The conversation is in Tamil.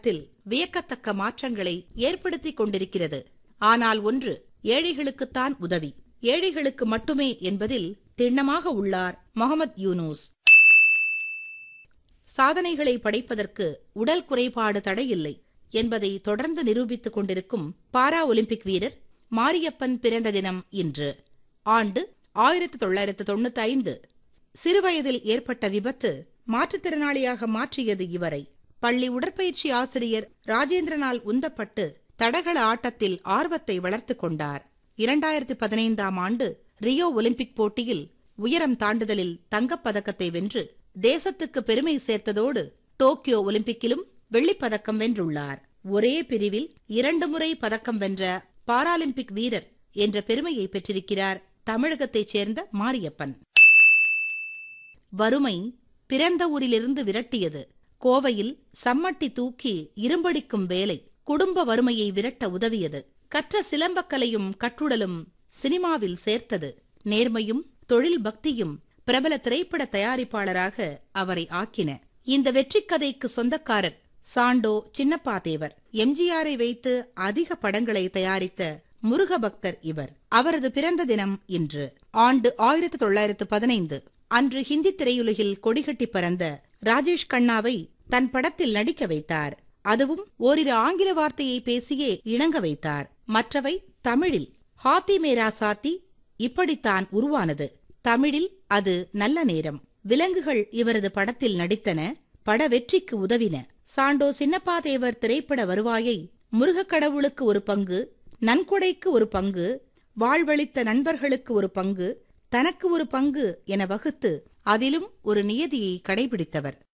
பொருளாதாரத்தில் வியக்கத்தக்க மாற்றங்களை ஏற்படுத்திக் கொண்டிருக்கிறது ஆனால் ஒன்று ஏழைகளுக்குத்தான் உதவி ஏழைகளுக்கு மட்டுமே என்பதில் திண்ணமாக உள்ளார் முகமது யூனூஸ் சாதனைகளை படைப்பதற்கு உடல் குறைபாடு தடையில்லை என்பதை தொடர்ந்து நிரூபித்துக் கொண்டிருக்கும் பாரா ஒலிம்பிக் வீரர் மாரியப்பன் பிறந்த தினம் இன்று ஆண்டு ஆயிரத்தி தொள்ளாயிரத்து தொண்ணூத்தி ஐந்து சிறுவயதில் ஏற்பட்ட விபத்து மாற்றுத்திறனாளியாக மாற்றியது இவரை பள்ளி உடற்பயிற்சி ஆசிரியர் ராஜேந்திரனால் உந்தப்பட்டு தடகள ஆட்டத்தில் ஆர்வத்தை வளர்த்துக் கொண்டார் இரண்டாயிரத்தி பதினைந்தாம் ஆண்டு ரியோ ஒலிம்பிக் போட்டியில் உயரம் தாண்டுதலில் தங்கப் பதக்கத்தை வென்று தேசத்துக்கு பெருமை சேர்த்ததோடு டோக்கியோ ஒலிம்பிக்கிலும் வெள்ளிப்பதக்கம் வென்றுள்ளார் ஒரே பிரிவில் இரண்டு முறை பதக்கம் வென்ற பாராலிம்பிக் வீரர் என்ற பெருமையை பெற்றிருக்கிறார் தமிழகத்தைச் சேர்ந்த மாரியப்பன் வறுமை பிறந்த ஊரிலிருந்து விரட்டியது கோவையில் சம்மட்டி தூக்கி இரும்படிக்கும் வேலை குடும்ப வறுமையை விரட்ட உதவியது கற்ற சிலம்பக்கலையும் கட்டுடலும் சினிமாவில் சேர்த்தது நேர்மையும் தொழில் பக்தியும் பிரபல திரைப்பட தயாரிப்பாளராக அவரை ஆக்கின இந்த வெற்றிக் கதைக்கு சொந்தக்காரர் சாண்டோ சின்னப்பா தேவர் எம்ஜிஆரை வைத்து அதிக படங்களை தயாரித்த முருக பக்தர் இவர் அவரது பிறந்த தினம் இன்று ஆண்டு ஆயிரத்தி தொள்ளாயிரத்து பதினைந்து அன்று ஹிந்தி திரையுலகில் கொடிகட்டி பறந்த ராஜேஷ் கண்ணாவை தன் படத்தில் நடிக்க வைத்தார் அதுவும் ஓரிரு ஆங்கில வார்த்தையை பேசியே இணங்க வைத்தார் மற்றவை தமிழில் ஹாத்தி மேரா சாத்தி இப்படித்தான் உருவானது தமிழில் அது நல்ல நேரம் விலங்குகள் இவரது படத்தில் நடித்தன பட வெற்றிக்கு உதவின சாண்டோ சின்னப்பாதேவர் திரைப்பட வருவாயை முருகக் கடவுளுக்கு ஒரு பங்கு நன்கொடைக்கு ஒரு பங்கு வாழ்வளித்த நண்பர்களுக்கு ஒரு பங்கு தனக்கு ஒரு பங்கு என வகுத்து அதிலும் ஒரு நியதியை கடைபிடித்தவர்